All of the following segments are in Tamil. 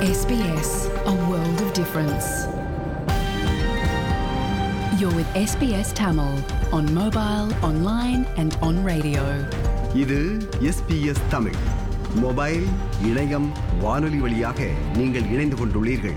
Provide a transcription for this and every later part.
SBS, a world of difference. You're with SBS Tamil on mobile, online, and on radio. இது எஸ்பிஎஸ் தமிழ் மொபைல் இணையம் வானொலி வழியாக நீங்கள் இணைந்து கொண்டுள்ளீர்கள்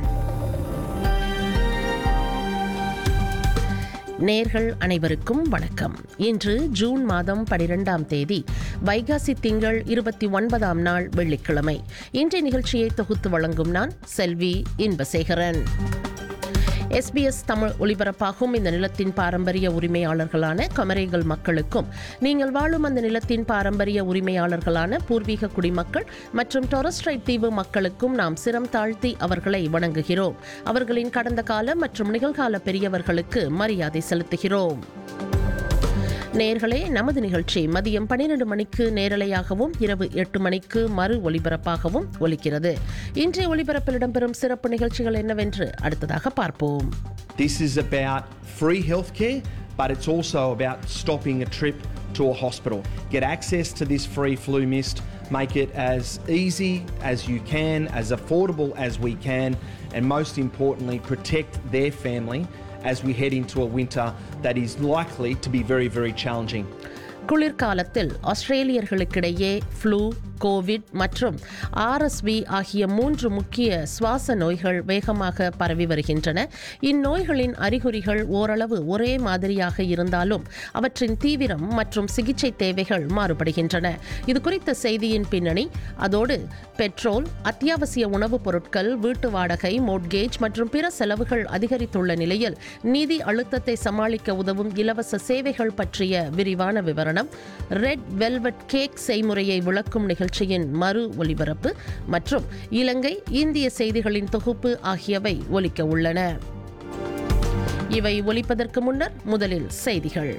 நேர்கள் அனைவருக்கும் வணக்கம் இன்று ஜூன் மாதம் பனிரெண்டாம் தேதி வைகாசி திங்கள் இருபத்தி ஒன்பதாம் நாள் வெள்ளிக்கிழமை இன்றைய நிகழ்ச்சியை தொகுத்து வழங்கும் நான் செல்வி இன்பசேகரன் எஸ்பிஎஸ் தமிழ் ஒலிபரப்பாகும் இந்த நிலத்தின் பாரம்பரிய உரிமையாளர்களான கமரேகல் மக்களுக்கும் நீங்கள் வாழும் அந்த நிலத்தின் பாரம்பரிய உரிமையாளர்களான பூர்வீக குடிமக்கள் மற்றும் டொரஸ்ட்ரைட் தீவு மக்களுக்கும் நாம் சிரம் தாழ்த்தி அவர்களை வணங்குகிறோம் அவர்களின் கடந்த கால மற்றும் நிகழ்கால பெரியவர்களுக்கு மரியாதை செலுத்துகிறோம் நேர்களே நமது நிகழ்ச்சி மதியம் பன்னிரண்டு மணிக்கு நேரலையாகவும் இரவு எட்டு மணிக்கு மறு ஒலிபரப்பாகவும் ஒலிக்கிறது இன்றைய ஒலிபரப்பில் இடம்பெறும் சிறப்பு நிகழ்ச்சிகள் என்னவென்று அடுத்ததாக பார்ப்போம் This is about free healthcare, but it's also about stopping a trip to a hospital. Get access to this free flu mist, make it as easy as you can, as affordable as we can, and most importantly, protect their family as we head into a winter that is likely to be very, very challenging. குளிர்காலத்தில் ஆஸ்திரேலியர்களுக்கிடையே ஃப்ளூ கோவிட் மற்றும் ஆர்எஸ்வி ஆகிய மூன்று முக்கிய சுவாச நோய்கள் வேகமாக பரவி வருகின்றன இந்நோய்களின் அறிகுறிகள் ஓரளவு ஒரே மாதிரியாக இருந்தாலும் அவற்றின் தீவிரம் மற்றும் சிகிச்சை தேவைகள் மாறுபடுகின்றன இது குறித்த செய்தியின் பின்னணி அதோடு பெட்ரோல் அத்தியாவசிய உணவுப் பொருட்கள் வீட்டு வாடகை மோட்கேஜ் மற்றும் பிற செலவுகள் அதிகரித்துள்ள நிலையில் நிதி அழுத்தத்தை சமாளிக்க உதவும் இலவச சேவைகள் பற்றிய விரிவான விவரணம் ரெட் வெல்வெட் கேக் செய்முறையை விளக்கும் நிகழ்ச்சியின் மறு ஒலிபரப்பு மற்றும் இலங்கை இந்திய செய்திகளின் தொகுப்பு ஆகியவை ஒலிக்க உள்ளன இவை ஒலிப்பதற்கு முன்னர் முதலில் செய்திகள்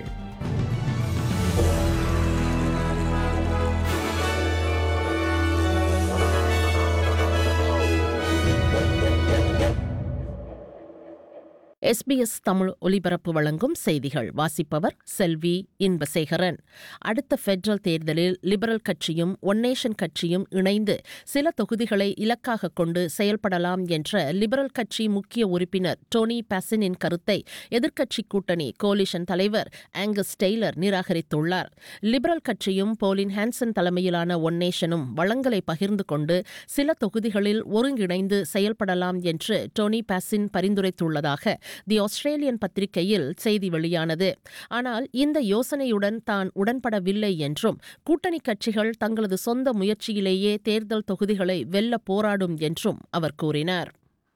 எஸ்பிஎஸ் தமிழ் ஒலிபரப்பு வழங்கும் செய்திகள் வாசிப்பவர் செல்வி இன்பசேகரன் அடுத்த ஃபெடரல் தேர்தலில் லிபரல் கட்சியும் ஒன் நேஷன் கட்சியும் இணைந்து சில தொகுதிகளை இலக்காக கொண்டு செயல்படலாம் என்ற லிபரல் கட்சி முக்கிய உறுப்பினர் டோனி பாசினின் கருத்தை எதிர்க்கட்சி கூட்டணி கோலிஷன் தலைவர் ஆங்கஸ் டெய்லர் நிராகரித்துள்ளார் லிபரல் கட்சியும் போலின் ஹான்சன் தலைமையிலான ஒன் நேஷனும் வளங்களை பகிர்ந்து கொண்டு சில தொகுதிகளில் ஒருங்கிணைந்து செயல்படலாம் என்று டோனி பாசின் பரிந்துரைத்துள்ளதாக தி ஆஸ்திரேலியன் பத்திரிகையில் செய்தி வெளியானது ஆனால் இந்த யோசனையுடன் தான் உடன்படவில்லை என்றும் கூட்டணி கட்சிகள் தங்களது சொந்த முயற்சியிலேயே தேர்தல் தொகுதிகளை வெல்ல போராடும் என்றும் அவர் கூறினார்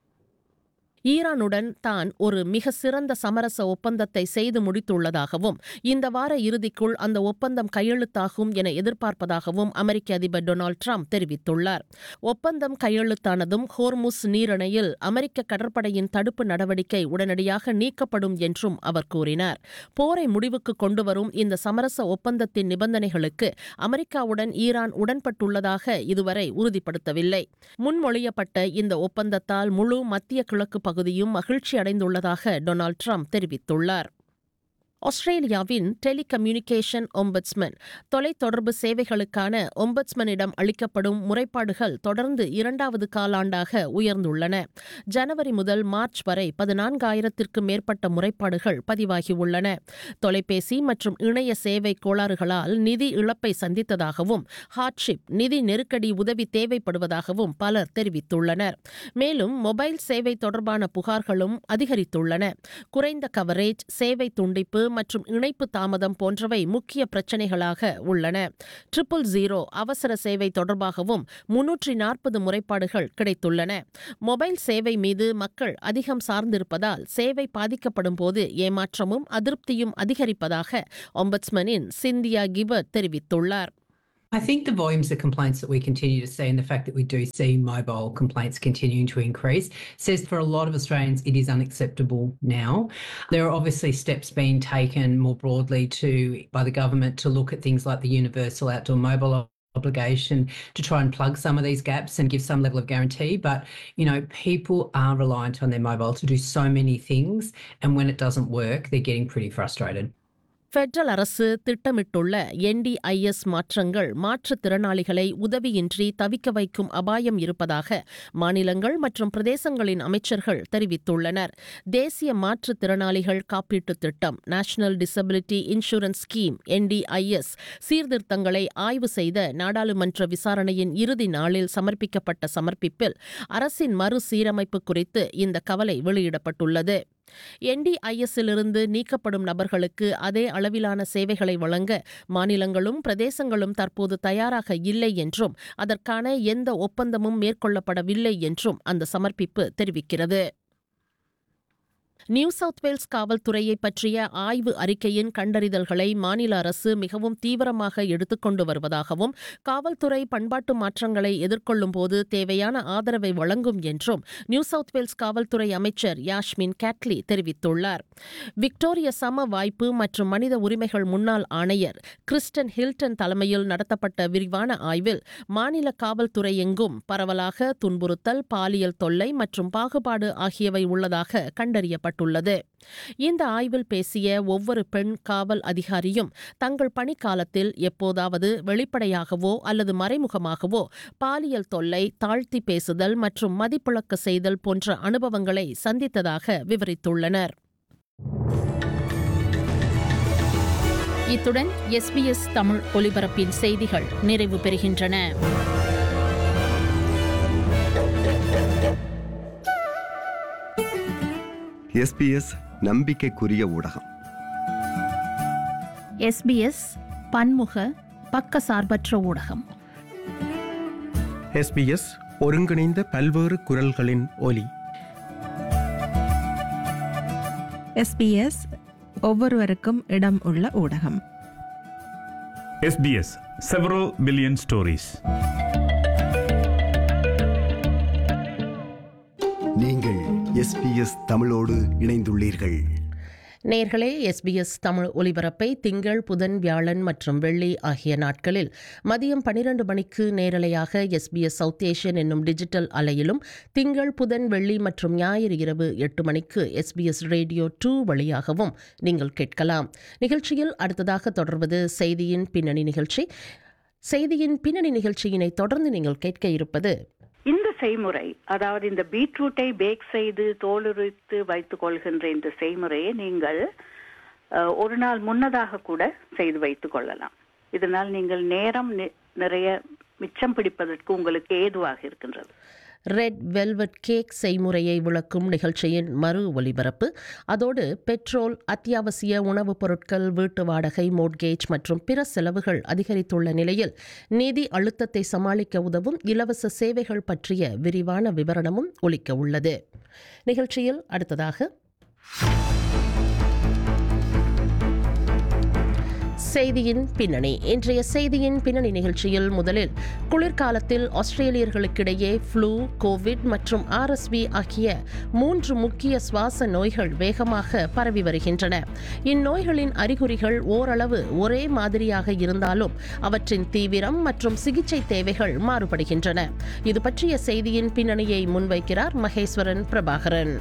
ஈரானுடன் தான் ஒரு மிக சிறந்த சமரச ஒப்பந்தத்தை செய்து முடித்துள்ளதாகவும் இந்த வார இறுதிக்குள் அந்த ஒப்பந்தம் கையெழுத்தாகும் என எதிர்பார்ப்பதாகவும் அமெரிக்க அதிபர் டொனால்டு ட்ரம்ப் தெரிவித்துள்ளார் ஒப்பந்தம் கையெழுத்தானதும் ஹோர்முஸ் நீரிணையில் அமெரிக்க கடற்படையின் தடுப்பு நடவடிக்கை உடனடியாக நீக்கப்படும் என்றும் அவர் கூறினார் போரை முடிவுக்கு கொண்டுவரும் இந்த சமரச ஒப்பந்தத்தின் நிபந்தனைகளுக்கு அமெரிக்காவுடன் ஈரான் உடன்பட்டுள்ளதாக இதுவரை உறுதிப்படுத்தவில்லை முன்மொழியப்பட்ட இந்த ஒப்பந்தத்தால் முழு மத்திய கிழக்கு பகுதியும் மகிழ்ச்சி அடைந்துள்ளதாக டொனால்டு ட்ரம்ப் தெரிவித்துள்ளார் ஆஸ்திரேலியாவின் டெலிகம்யூனிகேஷன் ஒம்பட்ஸ்மன் தொலைத்தொடர்பு சேவைகளுக்கான ஒம்பட்ஸ்மனிடம் அளிக்கப்படும் முறைப்பாடுகள் தொடர்ந்து இரண்டாவது காலாண்டாக உயர்ந்துள்ளன ஜனவரி முதல் மார்ச் வரை பதினான்காயிரத்திற்கும் மேற்பட்ட முறைப்பாடுகள் பதிவாகியுள்ளன தொலைபேசி மற்றும் இணைய சேவை கோளாறுகளால் நிதி இழப்பை சந்தித்ததாகவும் ஹார்ட்ஷிப் நிதி நெருக்கடி உதவி தேவைப்படுவதாகவும் பலர் தெரிவித்துள்ளனர் மேலும் மொபைல் சேவை தொடர்பான புகார்களும் அதிகரித்துள்ளன குறைந்த கவரேஜ் சேவை துண்டிப்பு மற்றும் இணைப்பு தாமதம் போன்றவை முக்கிய பிரச்சினைகளாக உள்ளன ட்ரிபிள் ஜீரோ அவசர சேவை தொடர்பாகவும் முன்னூற்றி நாற்பது முறைப்பாடுகள் கிடைத்துள்ளன மொபைல் சேவை மீது மக்கள் அதிகம் சார்ந்திருப்பதால் சேவை பாதிக்கப்படும் போது ஏமாற்றமும் அதிருப்தியும் அதிகரிப்பதாக ஒம்பட்ஸ்மனின் சிந்தியா கிபர்ட் தெரிவித்துள்ளார் I think the volumes of complaints that we continue to see and the fact that we do see mobile complaints continuing to increase says for a lot of Australians it is unacceptable now. There are obviously steps being taken more broadly to by the government to look at things like the universal outdoor mobile obligation to try and plug some of these gaps and give some level of guarantee but you know people are reliant on their mobile to do so many things and when it doesn't work they're getting pretty frustrated federal அரசு திட்டமிட்டுள்ள என்டிஐஎஸ் மாற்றங்கள் மாற்றுத்திறனாளிகளை உதவியின்றி தவிக்க வைக்கும் அபாயம் இருப்பதாக மாநிலங்கள் மற்றும் பிரதேசங்களின் அமைச்சர்கள் தெரிவித்துள்ளனர் தேசிய மாற்றுத்திறனாளிகள் காப்பீட்டுத் திட்டம் national disability insurance scheme NDIS சீர்திருத்தங்களை ஆய்வு செய்த நாடாளுமன்ற விசாரணையின் இறுதி நாளில் சமர்ப்பிக்கப்பட்ட சமர்ப்பிப்பில் அரசின் மறுசீரமைப்பு குறித்து இந்த கவலை வெளியிடப்பட்டுள்ளது என்டிஐஎஸ்ஸிலிருந்து நீக்கப்படும் நபர்களுக்கு அதே அளவிலான சேவைகளை வழங்க மாநிலங்களும் பிரதேசங்களும் தற்போது தயாராக இல்லை என்றும் அதற்கான எந்த ஒப்பந்தமும் மேற்கொள்ளப்படவில்லை என்றும் அந்த சமர்ப்பிப்பு தெரிவிக்கிறது நியூ சவுத் வேல்ஸ் காவல்துறையை பற்றிய ஆய்வு அறிக்கையின் கண்டறிதல்களை மாநில அரசு மிகவும் தீவிரமாக எடுத்துக்கொண்டு வருவதாகவும் காவல்துறை பண்பாட்டு மாற்றங்களை எதிர்கொள்ளும் போது தேவையான ஆதரவை வழங்கும் என்றும் நியூ சவுத் வேல்ஸ் காவல்துறை அமைச்சர் யாஸ்மின் கேட்லி தெரிவித்துள்ளார் விக்டோரிய சம வாய்ப்பு மற்றும் மனித உரிமைகள் முன்னாள் ஆணையர் கிறிஸ்டன் ஹில்டன் தலைமையில் நடத்தப்பட்ட விரிவான ஆய்வில் மாநில காவல்துறை எங்கும் பரவலாக துன்புறுத்தல் பாலியல் தொல்லை மற்றும் பாகுபாடு ஆகியவை உள்ளதாக கண்டறியப்பட்டது செய்யப்பட்டுள்ளது இந்த ஆய்வில் பேசிய ஒவ்வொரு பெண் காவல் அதிகாரியும் தங்கள் பணிக்காலத்தில் எப்போதாவது வெளிப்படையாகவோ அல்லது மறைமுகமாகவோ பாலியல் தொல்லை தாழ்த்தி பேசுதல் மற்றும் மதிப்பிழக்க செய்தல் போன்ற அனுபவங்களை சந்தித்ததாக விவரித்துள்ளனர் இத்துடன் எஸ்பிஎஸ் தமிழ் ஒலிபரப்பின் செய்திகள் நிறைவு பெறுகின்றன எஸ்பிஎஸ் நம்பிக்கைக்குரிய ஊடகம் எஸ்பிஎஸ் பன்முக பக்கசார்பற்ற ஊடகம் எஸ்பிஎஸ் ஒருங்கிணைந்த பல்வேறு குரல்களின் ஒலி எஸ்பிஎஸ் ஒவ்வொருவருக்கும் இடம் உள்ள ஊடகம் SBS several billion stories. நீங்கள் எஸ்பிஎஸ் தமிழோடு இணைந்துள்ளீர்கள் நேர்களே எஸ்பிஎஸ் தமிழ் ஒலிபரப்பை திங்கள் புதன் வியாழன் மற்றும் வெள்ளி ஆகிய நாட்களில் மதியம் பனிரெண்டு மணிக்கு நேரலையாக எஸ்பிஎஸ் சவுத் ஏஷியன் என்னும் டிஜிட்டல் அலையிலும் திங்கள் புதன் வெள்ளி மற்றும் ஞாயிறு இரவு எட்டு மணிக்கு எஸ்பிஎஸ் ரேடியோ டூ வழியாகவும் நீங்கள் கேட்கலாம் நிகழ்ச்சியில் அடுத்ததாக தொடர்வது செய்தியின் பின்னணி நிகழ்ச்சி செய்தியின் பின்னணி நிகழ்ச்சியினை தொடர்ந்து நீங்கள் கேட்க இருப்பது இந்த செய்முறை அதாவது இந்த பீட்ரூட்டை பேக் செய்து தோலுரித்து வைத்துக் கொள்கின்ற இந்த செய்முறையை நீங்கள் அஹ், ஒரு நாள் முன்னதாக கூட செய்து வைத்துக் கொள்ளலாம் இதனால் நீங்கள் நேரம் நி- நிறைய மிச்சம் பிடிப்பதற்கு உங்களுக்கு ஏதுவாக இருக்கின்றது ரெட் வெல்வெட் கேக் செய்முறையை விளக்கும் நிகழ்ச்சியின் மறு ஒலிபரப்பு அதோடு பெட்ரோல் அத்தியாவசிய உணவுப் பொருட்கள் வீட்டு வாடகை மோட்கேஜ் மற்றும் பிற செலவுகள் அதிகரித்துள்ள நிலையில் நிதி அழுத்தத்தை சமாளிக்க உதவும் இலவச சேவைகள் பற்றிய விரிவான விவரணமும் ஒலிக்க உள்ளது நிகழ்ச்சியில் அடுத்ததாக செய்தியின் பின்னணி இன்றைய செய்தியின் பின்னணி நிகழ்ச்சியில் முதலில் குளிர்காலத்தில் ஆஸ்திரேலியர்களுக்கிடையே ஃப்ளூ கோவிட் மற்றும் ஆர்எஸ்வி ஆகிய மூன்று முக்கிய சுவாச நோய்கள் வேகமாக பரவி வருகின்றன இந்நோய்களின் அறிகுறிகள் ஓரளவு ஒரே மாதிரியாக இருந்தாலும் அவற்றின் தீவிரம் மற்றும் சிகிச்சை தேவைகள் மாறுபடுகின்றன இது பற்றிய செய்தியின் பின்னணியை முன்வைக்கிறார் மகேஸ்வரன் பிரபாகரன்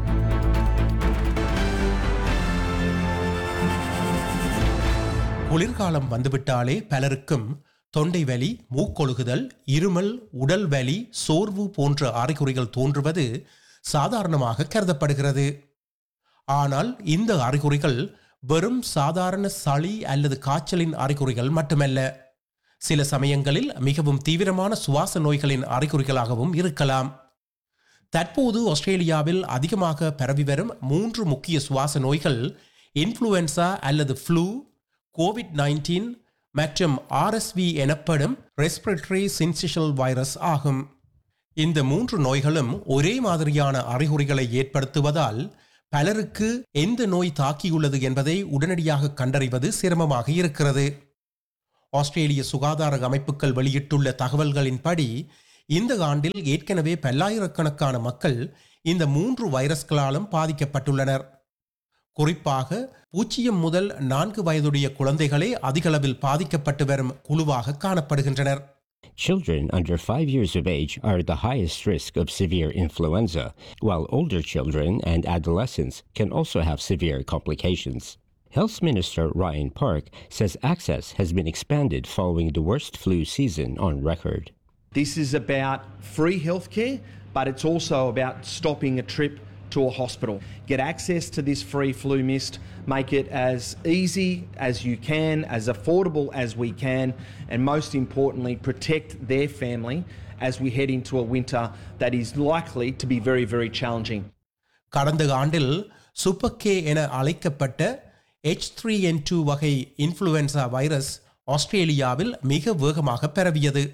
குளிர்காலம் வந்துவிட்டாலே பலருக்கும் தொண்டை வலி மூக்கொழுகுதல் இருமல் உடல் வலி சோர்வு போன்ற அறிகுறிகள் தோன்றுவது சாதாரணமாக கருதப்படுகிறது ஆனால் இந்த அறிகுறிகள் வெறும் சாதாரண சளி அல்லது காய்ச்சலின் அறிகுறிகள் மட்டுமல்ல சில சமயங்களில் மிகவும் தீவிரமான சுவாச நோய்களின் அறிகுறிகளாகவும் இருக்கலாம் தற்போது ஆஸ்திரேலியாவில் அதிகமாக பரவி வரும் மூன்று முக்கிய சுவாச நோய்கள் இன்ஃப்ளூயன்சா அல்லது ஃப்ளூ கோவிட் நைன்டீன் மற்றும் ஆர்எஸ்வி எனப்படும் ரெஸ்பிரேட்டரி சின்சிஷல் வைரஸ் ஆகும் இந்த மூன்று நோய்களும் ஒரே மாதிரியான அறிகுறிகளை ஏற்படுத்துவதால் பலருக்கு எந்த நோய் தாக்கியுள்ளது என்பதை உடனடியாக கண்டறிவது சிரமமாக இருக்கிறது ஆஸ்திரேலிய சுகாதார அமைப்புகள் வெளியிட்டுள்ள தகவல்களின்படி இந்த ஆண்டில் ஏற்கனவே பல்லாயிரக்கணக்கான மக்கள் இந்த மூன்று வைரஸ்களாலும் பாதிக்கப்பட்டுள்ளனர் குறிப்பாக பூஜ்ஜியம் முதல் நான்கு வயதுடைய குழந்தைகளே அதிகளவில் பாதிக்கப்பட்டு வரும் குழுவாக காணப்படுகின்றனர் Children under 5 years of age are at the highest risk of severe influenza, while older children and adolescents can also have severe complications. Health Minister Ryan Park says access has been expanded following the worst flu season on record. This is about free healthcare, but it's also about stopping a trip to a hospital. Get access to this free flu mist, make it as easy as you can, as affordable as we can, and most importantly, protect their family as we head into a winter that is likely to be very, very challenging. கடந்த ஆண்டில் சூப்பர் கே என அழைக்கப்பட்ட எச் த்ரீ என் டூ வகை இன்ஃப்ளூயன்சா வைரஸ் ஆஸ்திரேலியாவில் மிக வேகமாக பரவியது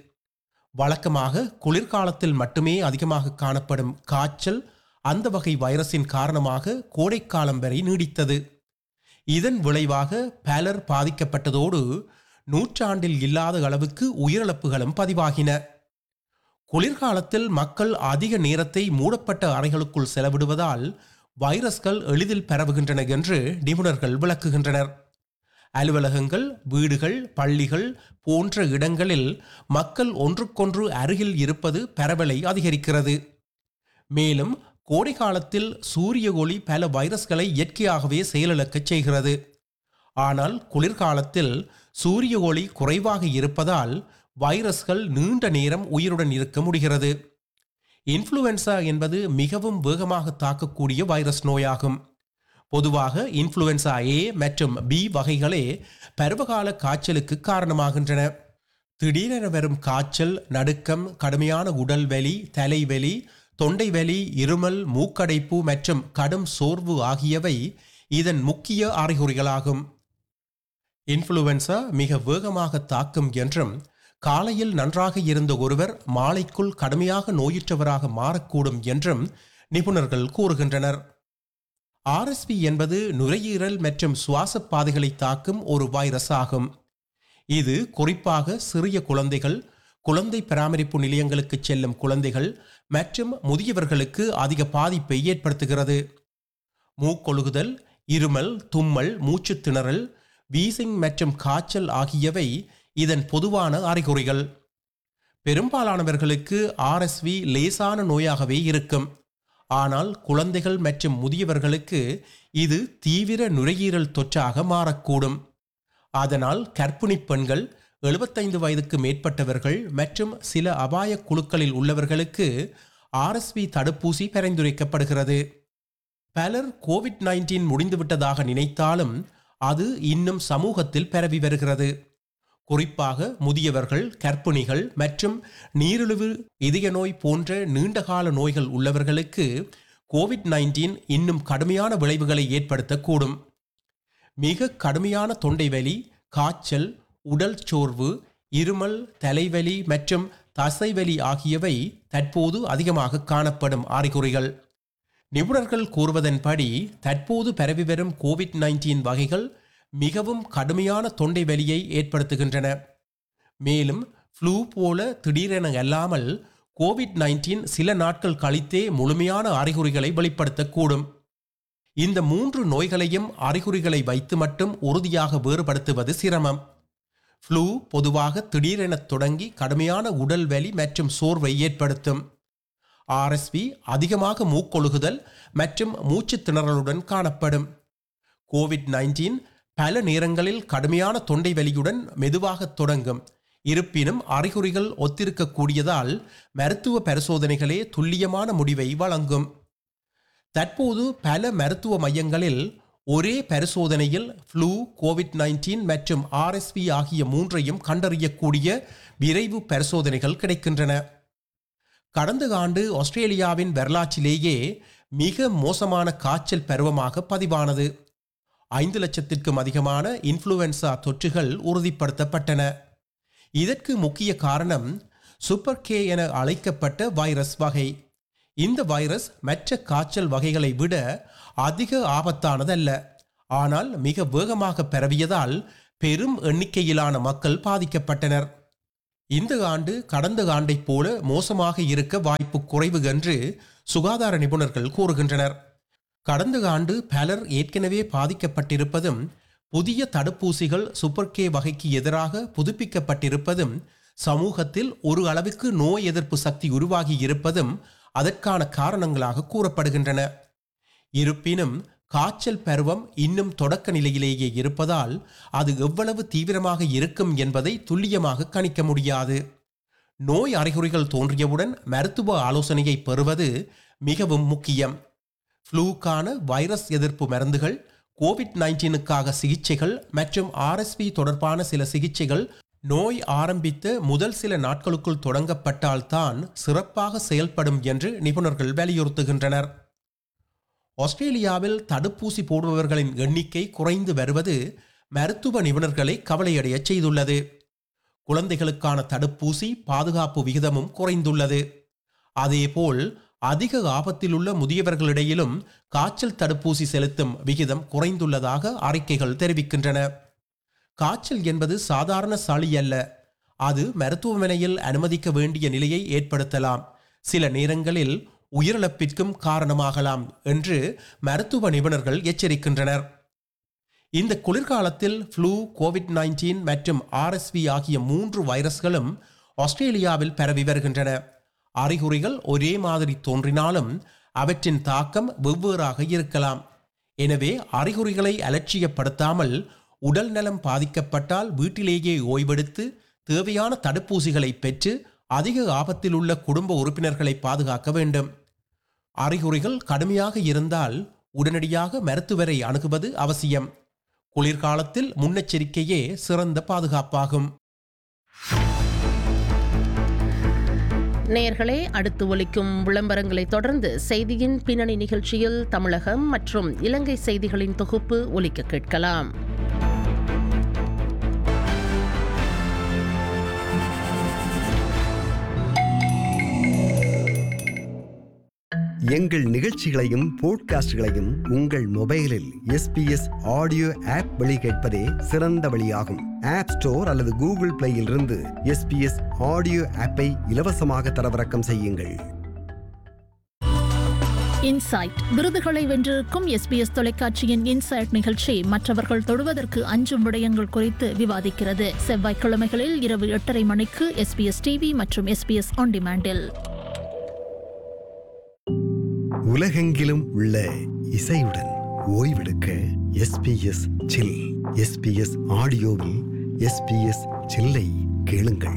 வழக்கமாக குளிர்காலத்தில் மட்டுமே அதிகமாக காணப்படும் காய்ச்சல் அந்த வகை வைரஸின் காரணமாக கோடைக்காலம் வரை நீடித்தது இதன் விளைவாக பலர் பாதிக்கப்பட்டதோடு நூற்றாண்டில் இல்லாத அளவுக்கு உயிரிழப்புகளும் பதிவாகின குளிர்காலத்தில் மக்கள் அதிக நேரத்தை மூடப்பட்ட அறைகளுக்குள் செலவிடுவதால் வைரஸ்கள் எளிதில் பரவுகின்றன என்று நிபுணர்கள் விளக்குகின்றனர் அலுவலகங்கள் வீடுகள் பள்ளிகள் போன்ற இடங்களில் மக்கள் ஒன்றுக்கொன்று அருகில் இருப்பது பரவலை அதிகரிக்கிறது மேலும் கோடை காலத்தில் சூரிய ஒளி பல வைரஸ்களை இயற்கையாகவே செயலிழக்கச் செய்கிறது ஆனால் குளிர்காலத்தில் சூரிய ஒளி குறைவாக இருப்பதால் வைரஸ்கள் நீண்ட நேரம் உயிருடன் இருக்க முடிகிறது இன்ஃப்ளூயன்சா என்பது மிகவும் வேகமாக தாக்கக்கூடிய வைரஸ் நோயாகும் பொதுவாக இன்ஃப்ளூயன்சா ஏ மற்றும் பி வகைகளே பருவகால காய்ச்சலுக்கு காரணமாகின்றன திடீரென வரும் காய்ச்சல் நடுக்கம் கடுமையான உடல் வலி தலைவலி தொண்டை வலி இருமல் மூக்கடைப்பு மற்றும் கடும் சோர்வு ஆகியவை இதன் முக்கிய அறிகுறிகளாகும் இன்ஃப்ளூயன்சா மிக வேகமாக தாக்கும் என்றும் காலையில் நன்றாக இருந்த ஒருவர் மாலைக்குள் கடுமையாக நோயுற்றவராக மாறக்கூடும் என்றும் நிபுணர்கள் கூறுகின்றனர் ஆர்எஸ்பி என்பது நுரையீரல் மற்றும் சுவாச பாதைகளை தாக்கும் ஒரு வைரஸ் ஆகும் இது குறிப்பாக சிறிய குழந்தைகள் குழந்தை பராமரிப்பு நிலையங்களுக்கு செல்லும் குழந்தைகள் மற்றும் முதியவர்களுக்கு அதிக பாதிப்பை ஏற்படுத்துகிறது மூக்கொழுகுதல் இருமல் தும்மல் மூச்சுத் திணறல் வீசிங் மற்றும் காய்ச்சல் ஆகியவை இதன் பொதுவான அறிகுறிகள் பெரும்பாலானவர்களுக்கு ஆர்எஸ்வி லேசான நோயாகவே இருக்கும் ஆனால் குழந்தைகள் மற்றும் முதியவர்களுக்கு இது தீவிர நுரையீரல் தொற்றாக மாறக்கூடும் அதனால் கர்ப்பிணி பெண்கள் எழுபத்தைந்து வயதுக்கு மேற்பட்டவர்கள் மற்றும் சில அபாய குழுக்களில் உள்ளவர்களுக்கு ஆர்எஸ்வி தடுப்பூசி பரிந்துரைக்கப்படுகிறது பலர் கோவிட் நைன்டீன் முடிந்துவிட்டதாக நினைத்தாலும் அது இன்னும் சமூகத்தில் பரவி வருகிறது குறிப்பாக முதியவர்கள் கர்ப்பிணிகள் மற்றும் நீரிழிவு இதய நோய் போன்ற நீண்டகால நோய்கள் உள்ளவர்களுக்கு கோவிட் நைன்டீன் இன்னும் கடுமையான விளைவுகளை ஏற்படுத்தக்கூடும் மிக கடுமையான தொண்டை வலி காய்ச்சல் உடல் சோர்வு இருமல் தலைவலி மற்றும் தசைவலி ஆகியவை தற்போது அதிகமாக காணப்படும் அறிகுறிகள் நிபுணர்கள் கூறுவதன்படி தற்போது பரவி வரும் கோவிட் நைன்டீன் வகைகள் மிகவும் கடுமையான தொண்டை வலியை ஏற்படுத்துகின்றன மேலும் ஃப்ளூ போல திடீரென அல்லாமல் கோவிட் நைன்டீன் சில நாட்கள் கழித்தே முழுமையான அறிகுறிகளை வெளிப்படுத்தக்கூடும் இந்த மூன்று நோய்களையும் அறிகுறிகளை வைத்து மட்டும் உறுதியாக வேறுபடுத்துவது சிரமம் ஃப்ளூ பொதுவாக திடீரென தொடங்கி கடுமையான உடல் வலி மற்றும் சோர்வை ஏற்படுத்தும் ஆர்எஸ்வி அதிகமாக மூக்கொழுகுதல் மற்றும் மூச்சுத் திணறலுடன் காணப்படும் கோவிட் நைன்டீன் பல நேரங்களில் கடுமையான தொண்டை வலியுடன் மெதுவாக தொடங்கும் இருப்பினும் அறிகுறிகள் ஒத்திருக்கக்கூடியதால் மருத்துவ பரிசோதனைகளே துல்லியமான முடிவை வழங்கும் தற்போது பல மருத்துவ மையங்களில் ஒரே பரிசோதனையில் ஃப்ளூ கோவிட் நைன்டீன் மற்றும் ஆர்எஸ்பி ஆகிய மூன்றையும் கண்டறியக்கூடிய விரைவு பரிசோதனைகள் கிடைக்கின்றன கடந்த ஆண்டு ஆஸ்திரேலியாவின் வரலாற்றிலேயே மிக மோசமான காய்ச்சல் பருவமாக பதிவானது ஐந்து லட்சத்திற்கும் அதிகமான இன்ஃப்ளூயன்சா தொற்றுகள் உறுதிப்படுத்தப்பட்டன இதற்கு முக்கிய காரணம் சூப்பர் கே என அழைக்கப்பட்ட வைரஸ் வகை இந்த வைரஸ் மற்ற காய்ச்சல் வகைகளை விட அதிக ஆபத்தானதல்ல ஆனால் மிக வேகமாக பரவியதால் பெரும் எண்ணிக்கையிலான மக்கள் பாதிக்கப்பட்டனர் இந்த ஆண்டு கடந்த ஆண்டைப் போல மோசமாக இருக்க வாய்ப்பு குறைவு என்று சுகாதார நிபுணர்கள் கூறுகின்றனர் கடந்த ஆண்டு பலர் ஏற்கனவே பாதிக்கப்பட்டிருப்பதும் புதிய தடுப்பூசிகள் சூப்பர் கே வகைக்கு எதிராக புதுப்பிக்கப்பட்டிருப்பதும் சமூகத்தில் ஒரு அளவுக்கு நோய் எதிர்ப்பு சக்தி உருவாகி இருப்பதும் அதற்கான காரணங்களாக கூறப்படுகின்றன இருப்பினும் காய்ச்சல் பருவம் இன்னும் தொடக்க நிலையிலேயே இருப்பதால் அது எவ்வளவு தீவிரமாக இருக்கும் என்பதை துல்லியமாக கணிக்க முடியாது நோய் அறிகுறிகள் தோன்றியவுடன் மருத்துவ ஆலோசனையை பெறுவது மிகவும் முக்கியம் ஃப்ளூக்கான வைரஸ் எதிர்ப்பு மருந்துகள் கோவிட் நைன்டீனுக்காக சிகிச்சைகள் மற்றும் ஆர்எஸ்பி தொடர்பான சில சிகிச்சைகள் நோய் ஆரம்பித்த முதல் சில நாட்களுக்குள் தொடங்கப்பட்டால்தான் சிறப்பாக செயல்படும் என்று நிபுணர்கள் வலியுறுத்துகின்றனர் ஆஸ்திரேலியாவில் தடுப்பூசி போடுபவர்களின் எண்ணிக்கை குறைந்து வருவது மருத்துவ நிபுணர்களை கவலையடையச் செய்துள்ளது குழந்தைகளுக்கான தடுப்பூசி பாதுகாப்பு விகிதமும் குறைந்துள்ளது அதேபோல் அதிக ஆபத்திலுள்ள முதியவர்களிடையிலும் காய்ச்சல் தடுப்பூசி செலுத்தும் விகிதம் குறைந்துள்ளதாக அறிக்கைகள் தெரிவிக்கின்றன காய்ச்சல் என்பது சாதாரண சளி அல்ல அது மருத்துவமனையில் அனுமதிக்க வேண்டிய நிலையை ஏற்படுத்தலாம் சில நேரங்களில் உயிரிழப்பிற்கும் காரணமாகலாம் என்று மருத்துவ நிபுணர்கள் எச்சரிக்கின்றனர் இந்த குளிர்காலத்தில் ஃப்ளூ கோவிட் நைன்டீன் மற்றும் ஆர்எஸ்வி ஆகிய மூன்று வைரஸ்களும் ஆஸ்திரேலியாவில் பரவி வருகின்றன அறிகுறிகள் ஒரே மாதிரி தோன்றினாலும் அவற்றின் தாக்கம் வெவ்வேறாக இருக்கலாம் எனவே அறிகுறிகளை அலட்சியப்படுத்தாமல் உடல் நலம் பாதிக்கப்பட்டால் வீட்டிலேயே ஓய்வெடுத்து தேவையான தடுப்பூசிகளை பெற்று அதிக ஆபத்தில் உள்ள குடும்ப உறுப்பினர்களை பாதுகாக்க வேண்டும் அறிகுறிகள் கடுமையாக இருந்தால் உடனடியாக மருத்துவரை அணுகுவது அவசியம் குளிர்காலத்தில் முன்னெச்சரிக்கையே சிறந்த பாதுகாப்பாகும் நேயர்களே அடுத்து ஒலிக்கும் விளம்பரங்களை தொடர்ந்து செய்தியின் பின்னணி நிகழ்ச்சியில் தமிழகம் மற்றும் இலங்கை செய்திகளின் தொகுப்பு ஒலிக்க கேட்கலாம் எங்கள் நிகழ்ச்சிகளையும் போட்காஸ்டுகளையும் உங்கள் மொபைலில் எஸ்பிஎஸ் ஆடியோ ஆப் வழி கேட்பதே சிறந்த வழியாகும் ஆப் ஸ்டோர் அல்லது கூகுள் பிளேயில் இருந்து எஸ்பிஎஸ் ஆடியோ ஆப்பை இலவசமாக தரவிறக்கம் செய்யுங்கள் இன்சைட் விருதுகளை வென்றிருக்கும் எஸ்பிஎஸ் தொலைக்காட்சியின் இன்சைட் நிகழ்ச்சி மற்றவர்கள் தொடுவதற்கு அஞ்சும் விடயங்கள் குறித்து விவாதிக்கிறது செவ்வாய்க்கிழமைகளில் இரவு எட்டரை மணிக்கு எஸ்பிஎஸ் டிவி மற்றும் எஸ்பிஎஸ் ஆன் டிமாண்டில் உலகெங்கிலும் உள்ள இசையுடன் ஓய்வெடுக்க எஸ்பிஎஸ் சில் எஸ்பிஎஸ் ஆடியோவில் எஸ்பிஎஸ் சில்லை கேளுங்கள்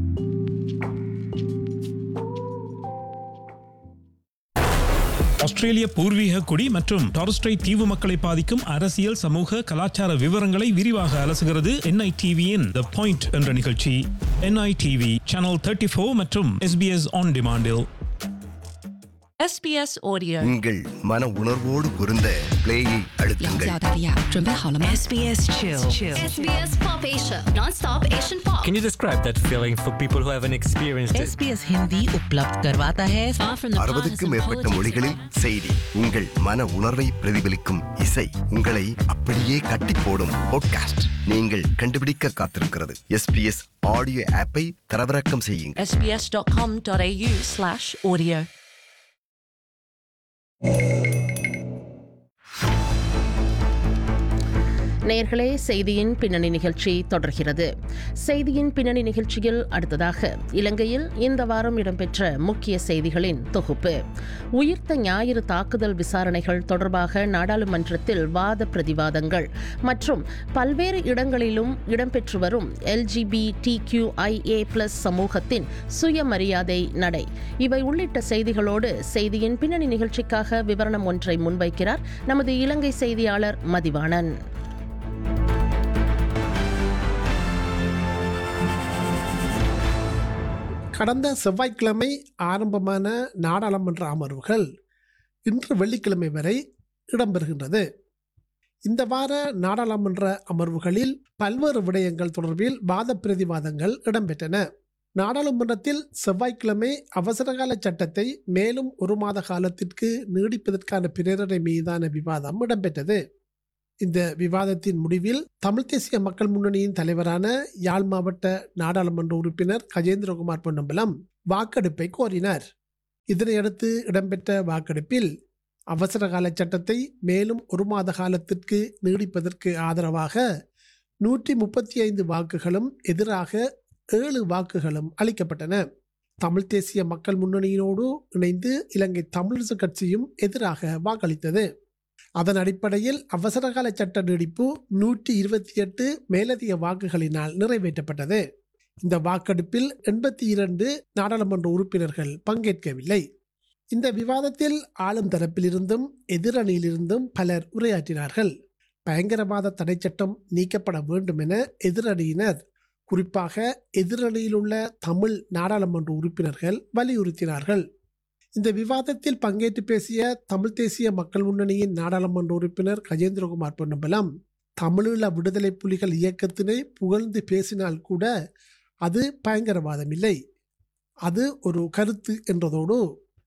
ஆஸ்திரேலிய பூர்வீக குடி மற்றும் டாரஸ்ட்ரை தீவு மக்களை பாதிக்கும் அரசியல் சமூக கலாச்சார விவரங்களை விரிவாக அலசுகிறது என்ஐடிவியின் த பாயிண்ட் என்ற நிகழ்ச்சி என்ஐடிவி சேனல் தேர்ட்டி ஃபோர் மற்றும் எஸ்பிஎஸ் ஆன் டிமாண்டில் SBS Audio。 உங்கள் மன உணர்வோடு பொருந்த பிளேயை அழுத்துங்கள் 澳大利亚准备好了吗？SBS Chill。 SBS Pop Asia, non-stop Asian pop. Can you describe that feeling for people who haven't experienced it? SBS Hindi उपलब्ध करवाता है Far from the அறுபதுக்கும் மேற்பட்ட மொழிகளில் செய்தி உங்கள் மன உணர்வை பிரதிபலிக்கும் இசை உங்களை அப்படியே கட்டி போடும் பாட்காஸ்ட் நீங்கள் கண்டுபிடிக்க காத்திருக்கிறது எஸ்பிஎஸ் ஆடியோ ஆப்பை தரவிறக்கம் செய்யுங்கள் sbs.com.au/audio நேர்களே செய்தியின் பின்னணி நிகழ்ச்சி தொடர்கிறது செய்தியின் பின்னணி நிகழ்ச்சியில் அடுத்ததாக இலங்கையில் இந்த வாரம் இடம்பெற்ற முக்கிய செய்திகளின் தொகுப்பு உயிர்த்த ஞாயிறு தாக்குதல் விசாரணைகள் தொடர்பாக நாடாளுமன்றத்தில் வாத பிரதிவாதங்கள் மற்றும் பல்வேறு இடங்களிலும் இடம்பெற்று வரும் எல்ஜிபி டிக்யூஐஏ பிளஸ் சமூகத்தின் சுயமரியாதை நடை இவை உள்ளிட்ட செய்திகளோடு செய்தியின் பின்னணி நிகழ்ச்சிக்காக விவரணம் ஒன்றை முன்வைக்கிறார் நமது இலங்கை செய்தியாளர் மதிவாணன் கடந்த செவ்வாய்க்கிழமை ஆரம்பமான நாடாளுமன்ற அமர்வுகள் இன்று வெள்ளிக்கிழமை வரை இடம்பெறுகின்றது இந்த வார நாடாளுமன்ற அமர்வுகளில் பல்வேறு விடயங்கள் தொடர்பில் வாத பிரதிவாதங்கள் இடம்பெற்றன நாடாளுமன்றத்தில் செவ்வாய்க்கிழமை அவசரகால சட்டத்தை மேலும் ஒரு மாத காலத்திற்கு நீடிப்பதற்கான பிரேரணை மீதான விவாதம் இடம்பெற்றது இந்த விவாதத்தின் முடிவில் தமிழ் தேசிய மக்கள் முன்னணியின் தலைவரான யாழ் மாவட்ட நாடாளுமன்ற உறுப்பினர் கஜேந்திரகுமார் பொன்னம்பலம் வாக்கெடுப்பை கோரினார் இதனையடுத்து இடம்பெற்ற வாக்கெடுப்பில் அவசர கால சட்டத்தை மேலும் ஒரு மாத காலத்திற்கு நீடிப்பதற்கு ஆதரவாக நூற்றி முப்பத்தி ஐந்து வாக்குகளும் எதிராக ஏழு வாக்குகளும் அளிக்கப்பட்டன தமிழ் தேசிய மக்கள் முன்னணியினோடு இணைந்து இலங்கை தமிழரசு கட்சியும் எதிராக வாக்களித்தது அதன் அடிப்படையில் அவசரகால சட்ட நீடிப்பு நூற்றி இருபத்தி எட்டு மேலதிக வாக்குகளினால் நிறைவேற்றப்பட்டது இந்த வாக்கெடுப்பில் எண்பத்தி இரண்டு நாடாளுமன்ற உறுப்பினர்கள் பங்கேற்கவில்லை இந்த விவாதத்தில் ஆளும் தரப்பிலிருந்தும் எதிரணியிலிருந்தும் பலர் உரையாற்றினார்கள் பயங்கரவாத தடை சட்டம் நீக்கப்பட வேண்டும் என எதிரணியினர் குறிப்பாக எதிரணியில் உள்ள தமிழ் நாடாளுமன்ற உறுப்பினர்கள் வலியுறுத்தினார்கள் இந்த விவாதத்தில் பங்கேற்று பேசிய தமிழ் தேசிய மக்கள் முன்னணியின் நாடாளுமன்ற உறுப்பினர் கஜேந்திரகுமார் பொன்னம்பலம் தமிழீழ விடுதலை புலிகள் இயக்கத்தினை புகழ்ந்து பேசினால் கூட அது பயங்கரவாதம் இல்லை அது ஒரு கருத்து என்றதோடு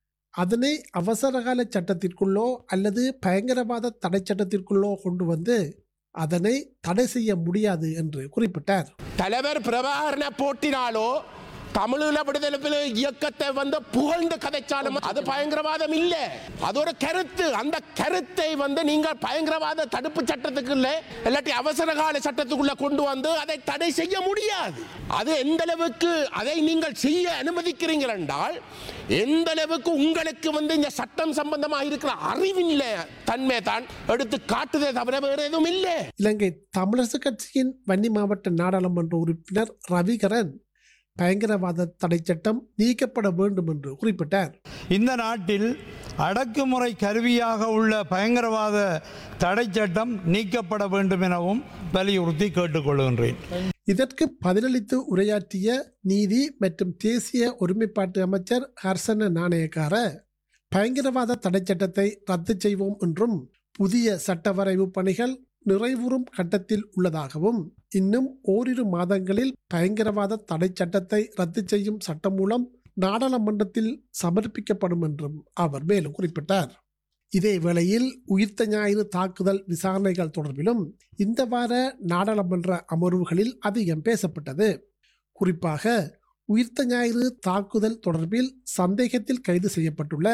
அதனை அவசரகால சட்டத்திற்குள்ளோ அல்லது பயங்கரவாத தடை சட்டத்திற்குள்ளோ கொண்டு வந்து அதனை தடை செய்ய முடியாது என்று குறிப்பிட்டார் தலைவர் பிரபாகரன போட்டினாலோ தமிழீழ விடுதலை புலி இயக்கத்தை வந்து புகழ்ந்து கதைச்சாலும் அது பயங்கரவாதம் இல்ல அது ஒரு கருத்து அந்த கருத்தை வந்து நீங்கள் பயங்கரவாத தடுப்பு சட்டத்துக்குள்ள இல்லாட்டி அவசர கால சட்டத்துக்குள்ள கொண்டு வந்து அதை தடை செய்ய முடியாது அது எந்த அளவுக்கு அதை நீங்கள் செய்ய அனுமதிக்கிறீர்கள் என்றால் எந்த அளவுக்கு உங்களுக்கு வந்து இந்த சட்டம் சம்பந்தமாக இருக்கிற அறிவில்ல தன்மை தான் எடுத்து காட்டுதே தவிர வேறு எதுவும் இல்லை இலங்கை தமிழரசு கட்சியின் வன்னி மாவட்ட நாடாளுமன்ற உறுப்பினர் ரவிகரன் பயங்கரவாத தடை சட்டம் நீக்கப்பட வேண்டும் என்று குறிப்பிட்டார் இந்த நாட்டில் அடக்குமுறை கருவியாக உள்ள பயங்கரவாத தடை சட்டம் நீக்கப்பட வேண்டும் எனவும் வலியுறுத்தி கேட்டுக்கொள்கின்றேன் இதற்கு பதிலளித்து உரையாற்றிய நீதி மற்றும் தேசிய ஒருமைப்பாட்டு அமைச்சர் ஹர்சன நாணயக்கார பயங்கரவாத தடை சட்டத்தை ரத்து செய்வோம் என்றும் புதிய சட்ட வரைவு பணிகள் நிறைவுறும் கட்டத்தில் உள்ளதாகவும் இன்னும் ஓரிரு மாதங்களில் பயங்கரவாத தடை சட்டத்தை ரத்து செய்யும் சட்டம் மூலம் நாடாளுமன்றத்தில் சமர்ப்பிக்கப்படும் என்றும் அவர் மேலும் குறிப்பிட்டார் இதே வேளையில் உயிர்த்த ஞாயிறு தாக்குதல் விசாரணைகள் தொடர்பிலும் இந்த வார நாடாளுமன்ற அமர்வுகளில் அதிகம் பேசப்பட்டது குறிப்பாக உயிர்த்த ஞாயிறு தாக்குதல் தொடர்பில் சந்தேகத்தில் கைது செய்யப்பட்டுள்ள